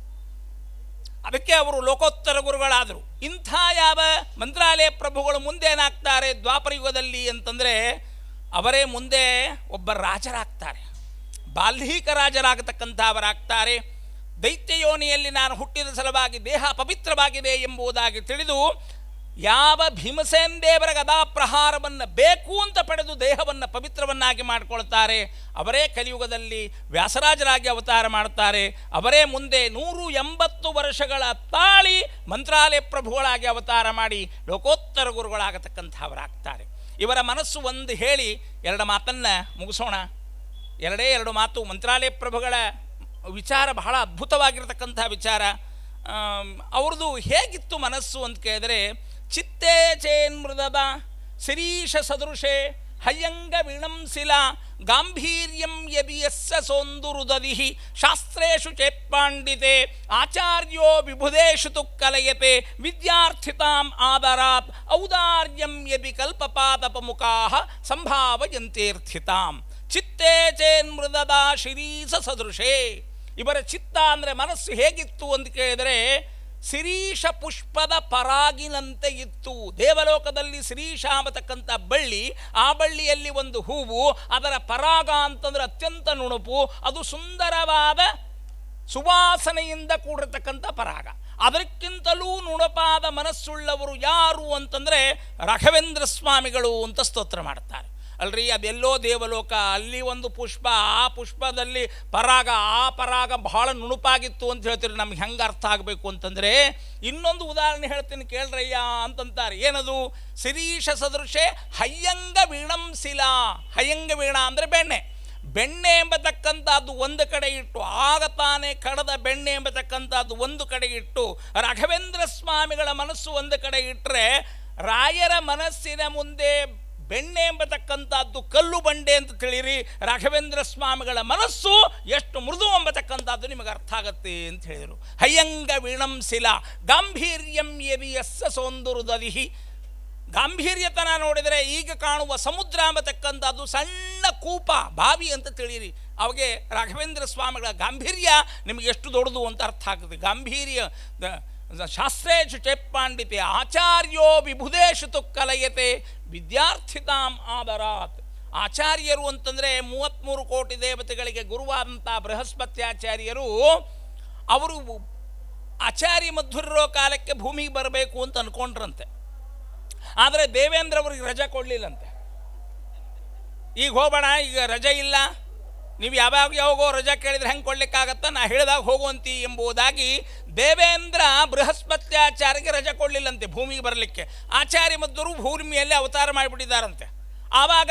ಅದಕ್ಕೆ ಅವರು ಲೋಕೋತ್ತರ ಗುರುಗಳಾದರು ಇಂಥ ಯಾವ ಮಂತ್ರಾಲಯ ಪ್ರಭುಗಳು ಮುಂದೆ ಏನಾಗ್ತಾರೆ ದ್ವಾಪರ ಯುಗದಲ್ಲಿ ಅಂತಂದರೆ ಅವರೇ ಮುಂದೆ ಒಬ್ಬ ರಾಜರಾಗ್ತಾರೆ ಬಾಲ್ಹೀಕ ರಾಜರಾಗತಕ್ಕಂಥವರಾಗ್ತಾರೆ ದೈತ್ಯ ಯೋನಿಯಲ್ಲಿ ನಾನು ಹುಟ್ಟಿದ ಸಲುವಾಗಿ ದೇಹ ಪವಿತ್ರವಾಗಿದೆ ಎಂಬುದಾಗಿ ತಿಳಿದು ಯಾವ ಭೀಮಸೇನ್ ದೇವರ ಗದಾ ಪ್ರಹಾರವನ್ನು ಬೇಕು ಅಂತ ಪಡೆದು ದೇಹವನ್ನು ಪವಿತ್ರವನ್ನಾಗಿ ಮಾಡಿಕೊಳ್ತಾರೆ ಅವರೇ ಕಲಿಯುಗದಲ್ಲಿ ವ್ಯಾಸರಾಜರಾಗಿ ಅವತಾರ ಮಾಡುತ್ತಾರೆ ಅವರೇ ಮುಂದೆ ನೂರು ಎಂಬತ್ತು ವರ್ಷಗಳ ತಾಳಿ ಮಂತ್ರಾಲಯ ಪ್ರಭುಗಳಾಗಿ ಅವತಾರ ಮಾಡಿ ಲೋಕೋತ್ತರ ಗುರುಗಳಾಗತಕ್ಕಂಥವರಾಗ್ತಾರೆ ಇವರ ಮನಸ್ಸು ಒಂದು ಹೇಳಿ ಎರಡು ಮಾತನ್ನು ಮುಗಿಸೋಣ ಎರಡೇ ಎರಡು ಮಾತು ಮಂತ್ರಾಲಯ ಪ್ರಭುಗಳ ವಿಚಾರ ಬಹಳ ಅದ್ಭುತವಾಗಿರತಕ್ಕಂಥ ವಿಚಾರ ಅವ್ರದ್ದು ಹೇಗಿತ್ತು ಮನಸ್ಸು ಅಂತ ಕೇಳಿದರೆ ಚಿತ್ತೇ ಚೇನ್ಮೃದದ ಶಿರೀಷ ಸದೃಶೆ ಹಯ್ಯಂಗ ವಿಣಂಸಿಲ ಗಾಂಭೀರ್ಯಂ ಯದಿಯಸ್ಸ ಸೋಂದುರುದದಿ ಶಾಸ್ತ್ರೇಷು ಚೇತ್ಪಾಂಡಿತೆ ಆಚಾರ್ಯೋ ವಿಬುಧೇಷು ತು ಕಲಯತೆ ವಿದ್ಯಾರ್ಥಿತಾಂ ಆದರಾತ್ ಔದಾರ್ಯಂ ಯದಿ ಕಲ್ಪಪಾತಪಮುಖಾ ಸಂಭಾವಯಂತೇರ್ಥಿತಾಂ ಚಿತ್ತೇ ಚೇನ್ಮೃದದ ಶಿರೀಸ ಸದೃಶೇ ಇವರ ಚಿತ್ತ ಅಂದರೆ ಮನಸ್ಸು ಹೇಗಿತ್ತು ಅಂತ ಕೇಳಿದರೆ ಶಿರೀಷ ಪುಷ್ಪದ ಪರಾಗಿನಂತೆ ಇತ್ತು ದೇವಲೋಕದಲ್ಲಿ ಶಿರೀಷ ಅಂಬತಕ್ಕಂಥ ಬಳ್ಳಿ ಆ ಬಳ್ಳಿಯಲ್ಲಿ ಒಂದು ಹೂವು ಅದರ ಪರಾಗ ಅಂತಂದ್ರೆ ಅತ್ಯಂತ ನುಣುಪು ಅದು ಸುಂದರವಾದ ಸುವಾಸನೆಯಿಂದ ಕೂಡಿರತಕ್ಕಂಥ ಪರಾಗ ಅದಕ್ಕಿಂತಲೂ ನುಣಪಾದ ಮನಸ್ಸುಳ್ಳವರು ಯಾರು ಅಂತಂದರೆ ರಾಘವೇಂದ್ರ ಸ್ವಾಮಿಗಳು ಅಂತ ಸ್ತೋತ್ರ ಮಾಡ್ತಾರೆ ಅಲ್ರಿ ಅದೆಲ್ಲೋ ದೇವಲೋಕ ಅಲ್ಲಿ ಒಂದು ಪುಷ್ಪ ಆ ಪುಷ್ಪದಲ್ಲಿ ಪರಾಗ ಆ ಪರಾಗ ಬಹಳ ನುಣುಪಾಗಿತ್ತು ಅಂತ ಹೇಳ್ತೀರಿ ನಮ್ಗೆ ಹೆಂಗೆ ಅರ್ಥ ಆಗಬೇಕು ಅಂತಂದರೆ ಇನ್ನೊಂದು ಉದಾಹರಣೆ ಹೇಳ್ತೀನಿ ಕೇಳ್ರಯ್ಯ ಅಂತಂತಾರೆ ಏನದು ಶಿರೀಷ ಸದೃಶೆ ಹಯ್ಯಂಗ ವೀಣಂಸಿಲ ಹಯ್ಯಂಗ ವೀಣ ಅಂದರೆ ಬೆಣ್ಣೆ ಬೆಣ್ಣೆ ಎಂಬತಕ್ಕಂಥದ್ದು ಒಂದು ಕಡೆ ಇಟ್ಟು ಆಗ ತಾನೇ ಕಡದ ಬೆಣ್ಣೆ ಎಂಬತಕ್ಕಂಥದ್ದು ಒಂದು ಕಡೆ ಇಟ್ಟು ರಾಘವೇಂದ್ರ ಸ್ವಾಮಿಗಳ ಮನಸ್ಸು ಒಂದು ಕಡೆ ಇಟ್ಟರೆ ರಾಯರ ಮನಸ್ಸಿನ ಮುಂದೆ ಬೆಣ್ಣೆ ಎಂಬತಕ್ಕಂಥದ್ದು ಕಲ್ಲು ಬಂಡೆ ಅಂತ ತಿಳಿರಿ ರಾಘವೇಂದ್ರ ಸ್ವಾಮಿಗಳ ಮನಸ್ಸು ಎಷ್ಟು ಮೃದು ಎಂಬತಕ್ಕಂಥದ್ದು ನಿಮಗೆ ಅರ್ಥ ಆಗತ್ತೆ ಅಂತ ಹೇಳಿದರು ಹಯ್ಯಂಗ ವೀಣಂಸಿಲ ಗಾಂಭೀರ್ಯಂ ಯದಿ ಎಸ್ಸ ಸೌಂದರುದದಿಹಿ ಗಾಂಭೀರ್ಯತನ ನೋಡಿದರೆ ಈಗ ಕಾಣುವ ಸಮುದ್ರ ಎಂಬತಕ್ಕಂಥದ್ದು ಸಣ್ಣ ಕೂಪ ಬಾವಿ ಅಂತ ತಿಳಿಯಿರಿ ಅವಾಗೆ ರಾಘವೇಂದ್ರ ಸ್ವಾಮಿಗಳ ಗಾಂಭೀರ್ಯ ನಿಮಗೆ ಎಷ್ಟು ದೊಡ್ಡದು ಅಂತ ಅರ್ಥ ಆಗ್ತದೆ ಗಾಂಭೀರ್ಯ ದ- ದ- ಶಾಸ್ತ್ರೇಶು ಚೇಪ್ಪಾಂಡಿತೆ ಆಚಾರ್ಯೋ ವಿಭುದೇಶು ತು ಕಲಯತೆ ವಿದ್ಯಾರ್ಥಿತಾಂ ಆದರಾತ್ ಆಚಾರ್ಯರು ಅಂತಂದರೆ ಮೂವತ್ತ್ಮೂರು ಕೋಟಿ ದೇವತೆಗಳಿಗೆ ಗುರುವಾದಂಥ ಬೃಹಸ್ಪತ್ಯಾಚಾರ್ಯರು ಅವರು ಆಚಾರ್ಯ ಮಧ್ವರಿರೋ ಕಾಲಕ್ಕೆ ಭೂಮಿಗೆ ಬರಬೇಕು ಅಂತ ಅಂದ್ಕೊಂಡ್ರಂತೆ ಆದರೆ ದೇವೇಂದ್ರ ಅವ್ರಿಗೆ ರಜೆ ಕೊಡಲಿಲ್ಲಂತೆ ಈಗ ಹೋಗೋಣ ಈಗ ರಜೆ ಇಲ್ಲ ನೀವು ಯಾವಾಗ ಯಾವಾಗೋ ರಜೆ ಕೇಳಿದ್ರೆ ಹೆಂಗೆ ಕೊಡ್ಲಿಕ್ಕಾಗತ್ತ ನಾ ಹೇಳಿದಾಗ ಹೋಗುವಂತಿ ಎಂಬುದಾಗಿ ದೇವೇಂದ್ರ ಬೃಹಸ್ಪತ್ಯಾಚಾರ್ಯಗೆ ರಜೆ ಕೊಡಲಿಲ್ಲಂತೆ ಭೂಮಿಗೆ ಬರಲಿಕ್ಕೆ ಆಚಾರ್ಯ ಮಧ್ವರು ಭೂಮಿಯಲ್ಲಿ ಅವತಾರ ಮಾಡಿಬಿಟ್ಟಿದ್ದಾರಂತೆ ಆವಾಗ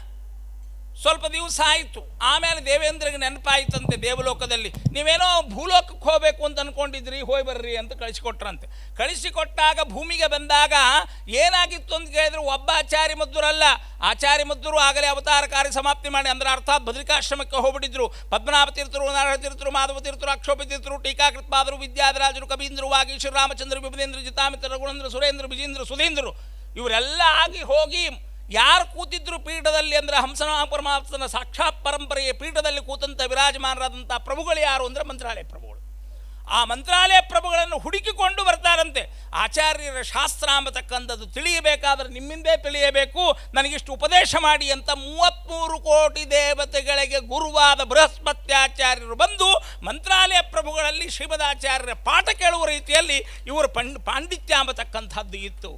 ಸ್ವಲ್ಪ ದಿವಸ ಆಯಿತು ಆಮೇಲೆ ದೇವೇಂದ್ರಿಗೆ ನೆನಪಾಯಿತಂತೆ ದೇವಲೋಕದಲ್ಲಿ ನೀವೇನೋ ಭೂಲೋಕಕ್ಕೆ ಹೋಗಬೇಕು ಅಂತ ಅಂದ್ಕೊಂಡಿದ್ರಿ ಹೋಗಿ ಬರ್ರಿ ಅಂತ ಕಳಿಸಿಕೊಟ್ರಂತೆ ಕಳಿಸಿಕೊಟ್ಟಾಗ ಭೂಮಿಗೆ ಬಂದಾಗ ಏನಾಗಿತ್ತು ಅಂತ ಕೇಳಿದ್ರೆ ಒಬ್ಬ ಆಚಾರ್ಯ ಮದ್ದೂರಲ್ಲ ಆಚಾರ್ಯ ಮದ್ದೂರು ಆಗಲೇ ಅವತಾರ ಕಾರ್ಯ ಸಮಾಪ್ತಿ ಮಾಡಿ ಅಂದ್ರೆ ಅರ್ಥಾತ್ ಬದ್ರಿಕಾಶ್ರಮಕ್ಕೆ ಹೋಗ್ಬಿಟ್ಟಿದ್ರು ಪದ್ಮನಾಭ ತೀರ್ಥರು ನಾರಾಯಣ ತೀರ್ಥರು ಮಾಧವ ತೀರ್ಥರು ಅಕ್ಷೋಭ ತೀರ್ಥರು ಟೀಕಾಕೃತ್ಪಾದರು ವಿದ್ಯಾಧರಾಜರು ಕಬೀಂದ್ರು ವಾಗೀಶ್ವರ ರಾಮಚಂದ್ರ ವಿಭುದೇಂದ್ರ ಜಿತಾಮಿತ್ರ ರಘುನಂದ್ರ ಸುರೇಂದ್ರ ವಿಜೇಂದ್ರ ಸುಧೀಂದ್ರು ಇವರೆಲ್ಲ ಆಗಿ ಹೋಗಿ ಯಾರು ಕೂತಿದ್ರು ಪೀಠದಲ್ಲಿ ಅಂದರೆ ಹಂಸನ ಪರಮಾತ್ಮನ ಸಾಕ್ಷಾತ್ ಪರಂಪರೆಯ ಪೀಠದಲ್ಲಿ ಕೂತಂಥ ವಿರಾಜಮಾನರಾದಂಥ ಪ್ರಭುಗಳು ಯಾರು ಅಂದರೆ ಮಂತ್ರಾಲಯ ಪ್ರಭುಗಳು ಆ ಮಂತ್ರಾಲಯ ಪ್ರಭುಗಳನ್ನು ಹುಡುಕಿಕೊಂಡು ಬರ್ತಾರಂತೆ ಆಚಾರ್ಯರ ಶಾಸ್ತ್ರ ಅಂಬತಕ್ಕಂಥದ್ದು ತಿಳಿಯಬೇಕಾದ್ರೆ ನಿಮ್ಮಿಂದೇ ತಿಳಿಯಬೇಕು ನನಗಿಷ್ಟು ಉಪದೇಶ ಮಾಡಿ ಅಂತ ಮೂವತ್ತ್ಮೂರು ಕೋಟಿ ದೇವತೆಗಳಿಗೆ ಗುರುವಾದ ಬೃಹಸ್ಪತ್ಯಾಚಾರ್ಯರು ಬಂದು ಮಂತ್ರಾಲಯ ಪ್ರಭುಗಳಲ್ಲಿ ಶ್ರೀಮದಾಚಾರ್ಯರ ಪಾಠ ಕೇಳುವ ರೀತಿಯಲ್ಲಿ ಇವರು ಪಂಡ್ ಪಾಂಡಿತ್ಯ ಅಂಬತಕ್ಕಂಥದ್ದು ಇತ್ತು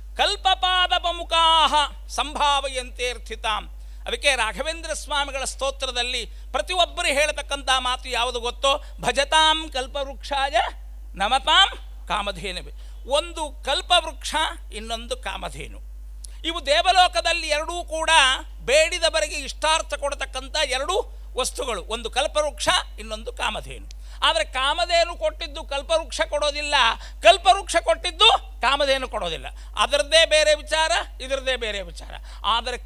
ಕಲ್ಪಪಾದಪಮುಖಾಹ ಸಂಭಾವಯಂತೆ ಅರ್ಥಿತಾಂ ಅದಕ್ಕೆ ರಾಘವೇಂದ್ರ ಸ್ವಾಮಿಗಳ ಸ್ತೋತ್ರದಲ್ಲಿ ಪ್ರತಿಯೊಬ್ಬರು ಹೇಳತಕ್ಕಂಥ ಮಾತು ಯಾವುದು ಗೊತ್ತೋ ಭಜತಾಂ ಕಲ್ಪವೃಕ್ಷಾಯ ನಮತಾಂ ಕಾಮಧೇನುವೆ ಒಂದು ಕಲ್ಪವೃಕ್ಷ ಇನ್ನೊಂದು ಕಾಮಧೇನು ಇವು ದೇವಲೋಕದಲ್ಲಿ ಎರಡೂ ಕೂಡ ಬೇಡಿದವರಿಗೆ ಇಷ್ಟಾರ್ಥ ಕೊಡತಕ್ಕಂಥ ಎರಡು ವಸ್ತುಗಳು ಒಂದು ಕಲ್ಪವೃಕ್ಷ ಇನ್ನೊಂದು ಕಾಮಧೇನು ಆದರೆ ಕಾಮಧೇನು ಕೊಟ್ಟಿದ್ದು ಕಲ್ಪವೃಕ್ಷ ಕೊಡೋದಿಲ್ಲ ಕಲ್ಪವೃಕ್ಷ ಕೊಟ್ಟಿದ್ದು ಕಾಮಧೇನು ಕೊಡೋದಿಲ್ಲ ಅದರದ್ದೇ ಬೇರೆ ವಿಚಾರ ಇದರದ್ದೇ ಬೇರೆ ವಿಚಾರ ಆದರೆ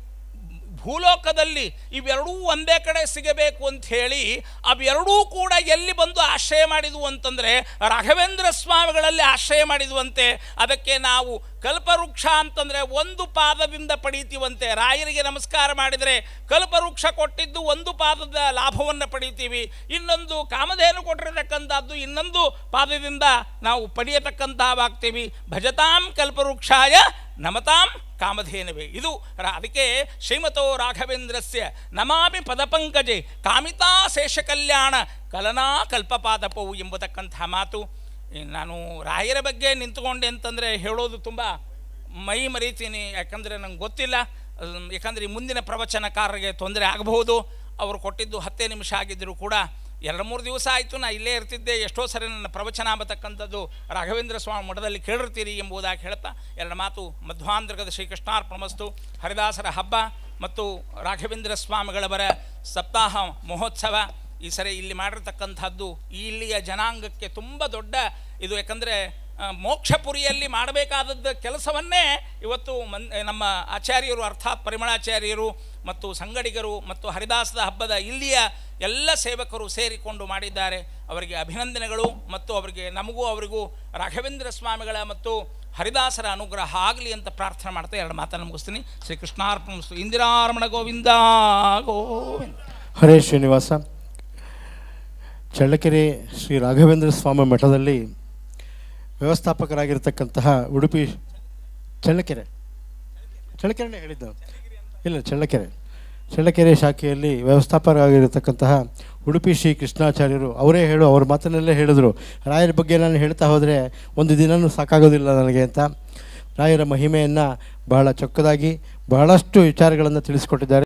ಭೂಲೋಕದಲ್ಲಿ ಇವೆರಡೂ ಒಂದೇ ಕಡೆ ಸಿಗಬೇಕು ಅಂತ ಹೇಳಿ ಅವೆರಡೂ ಕೂಡ ಎಲ್ಲಿ ಬಂದು ಆಶ್ರಯ ಮಾಡಿದ್ವು ಅಂತಂದರೆ ರಾಘವೇಂದ್ರ ಸ್ವಾಮಿಗಳಲ್ಲಿ ಆಶ್ರಯ ಮಾಡಿದ್ವಂತೆ ಅದಕ್ಕೆ ನಾವು ಕಲ್ಪವೃಕ್ಷ ಅಂತಂದರೆ ಒಂದು ಪಾದದಿಂದ ಪಡೀತೀವಂತೆ ರಾಯರಿಗೆ ನಮಸ್ಕಾರ ಮಾಡಿದರೆ ಕಲ್ಪವೃಕ್ಷ ಕೊಟ್ಟಿದ್ದು ಒಂದು ಪಾದದ ಲಾಭವನ್ನು ಪಡೀತೀವಿ ಇನ್ನೊಂದು ಕಾಮಧೇನು ಕೊಟ್ಟಿರತಕ್ಕಂಥದ್ದು ಇನ್ನೊಂದು ಪಾದದಿಂದ ನಾವು ಪಡೆಯತಕ್ಕಂಥವಾಗ್ತೀವಿ ಭಜತಾಂ ಕಲ್ಪವೃಕ್ಷಾಯ ನಮತಾಂ ಕಾಮಧೇನವೇ ಇದು ರ- ಅದಕ್ಕೆ ಶ್ರೀಮತೋ ರಾಘವೇಂದ್ರಸ್ಯ ನಮಾಮಿ ಪದಪಂಕಜೆ ಕಾಮಿತಾ ಶೇಷ ಕಲ್ಯಾಣ ಕಲನಾ ಕಲ್ಪಪಾದಪವು ಎಂಬತಕ್ಕಂಥ ಮಾತು ಈ ನಾನು ರಾಯರ ಬಗ್ಗೆ ನಿಂತ್ಕೊಂಡೆ ಅಂತಂದರೆ ಹೇಳೋದು ತುಂಬ ಮೈ ಮರೀತೀನಿ ಯಾಕಂದರೆ ನಂಗೆ ಗೊತ್ತಿಲ್ಲ ಅಮ್, ಯಾಕಂದರೆ ಈ ಮುಂದಿನ ಪ್ರವಚನಕಾರರಿಗೆ ತೊಂದರೆ ಆಗಬಹುದು ಅವರು ಕೊಟ್ಟಿದ್ದು ಹತ್ತೇ ನಿಮಿಷ ಆಗಿದ್ದರೂ ಕೂಡ ಎರಡು ಮೂರು ದಿವಸ ಆಯಿತು ನಾ ಇಲ್ಲೇ ಇರ್ತಿದ್ದೆ ಎಷ್ಟೋ ಸರಿ ನನ್ನ ಪ್ರವಚನ ಆಗತಕ್ಕಂಥದ್ದು ರಾಘವೇಂದ್ರ ಸ್ವಾಮಿ ಮಠದಲ್ಲಿ ಕೇಳಿರ್ತೀರಿ ಎಂಬುದಾಗಿ ಹೇಳ್ತಾ ಎರಡು ಮಾತು ಮಧ್ವಾಂತರ್ಗದ ಶ್ರೀಕೃಷ್ಣಾರ್ಪಣಮಸ್ತು ಹರಿದಾಸರ ಹಬ್ಬ ಮತ್ತು ರಾಘವೇಂದ್ರ ಸ್ವಾಮಿಗಳವರ ಸಪ್ತಾಹ ಮಹೋತ್ಸವ ಈ ಸರಿ ಇಲ್ಲಿ ಮಾಡಿರ್ತಕ್ಕಂಥದ್ದು ಈ ಇಲ್ಲಿಯ ಜನಾಂಗಕ್ಕೆ ತುಂಬ ದೊಡ್ಡ ಇದು ಯಾಕಂದರೆ ಆ, ಮೋಕ್ಷಪುರಿಯಲ್ಲಿ ಮಾಡಬೇಕಾದದ್ದು ಕೆಲಸವನ್ನೇ ಇವತ್ತು ಮನ್ ನಮ್ಮ ಆಚಾರ್ಯರು ಅರ್ಥಾತ್ ಪರಿಮಳಾಚಾರ್ಯರು ಮತ್ತು ಸಂಗಡಿಗರು ಮತ್ತು ಹರಿದಾಸದ ಹಬ್ಬದ ಇಲ್ಲಿಯ ಎಲ್ಲ ಸೇವಕರು ಸೇರಿಕೊಂಡು ಮಾಡಿದ್ದಾರೆ ಅವರಿಗೆ ಅಭಿನಂದನೆಗಳು ಮತ್ತು ಅವರಿಗೆ ನಮಗೂ ಅವರಿಗೂ ರಾಘವೇಂದ್ರ ಸ್ವಾಮಿಗಳ ಮತ್ತು ಹರಿದಾಸರ ಅನುಗ್ರಹ ಆಗಲಿ ಅಂತ ಪ್ರಾರ್ಥನೆ ಮಾಡ್ತಾ ಎರಡು ಮಾತನ್ನು ಮುಗಿಸ್ತೀನಿ ಶ್ರೀ ಕೃಷ್ಣಾರ್ಪಣ ಇಂದಿರಾರಮಣ ಗೋವಿಂದ ಗೋವಿಂದ ಹರೇ ಶ್ರೀನಿವಾಸ ಚಳ್ಳಕೆರೆ ಶ್ರೀ ರಾಘವೇಂದ್ರ ಸ್ವಾಮಿ ಮಠದಲ್ಲಿ ವ್ಯವಸ್ಥಾಪಕರಾಗಿರ್ತಕ್ಕಂತಹ ಉಡುಪಿ ಚಳ್ಳಕೆರೆ ಚಳ್ಳಕೆರೆನೇ ಹೇಳಿದ್ದು ಇಲ್ಲ ಚಳ್ಳಕೆರೆ ಚಳ್ಳಕೆರೆ ಶಾಖೆಯಲ್ಲಿ ವ್ಯವಸ್ಥಾಪಕರಾಗಿರ್ತಕ್ಕಂತಹ ಉಡುಪಿ ಶ್ರೀ ಕೃಷ್ಣಾಚಾರ್ಯರು ಅವರೇ ಹೇಳು ಅವ್ರ ಮಾತಿನಲ್ಲೇ ಹೇಳಿದ್ರು ರಾಯರ ಬಗ್ಗೆ ನಾನು ಹೇಳ್ತಾ ಹೋದರೆ ಒಂದು ದಿನವೂ ಸಾಕಾಗೋದಿಲ್ಲ ನನಗೆ ಅಂತ ರಾಯರ ಮಹಿಮೆಯನ್ನು ಬಹಳ ಚೊಕ್ಕದಾಗಿ ಬಹಳಷ್ಟು ವಿಚಾರಗಳನ್ನು ತಿಳಿಸ್ಕೊಟ್ಟಿದ್ದಾರೆ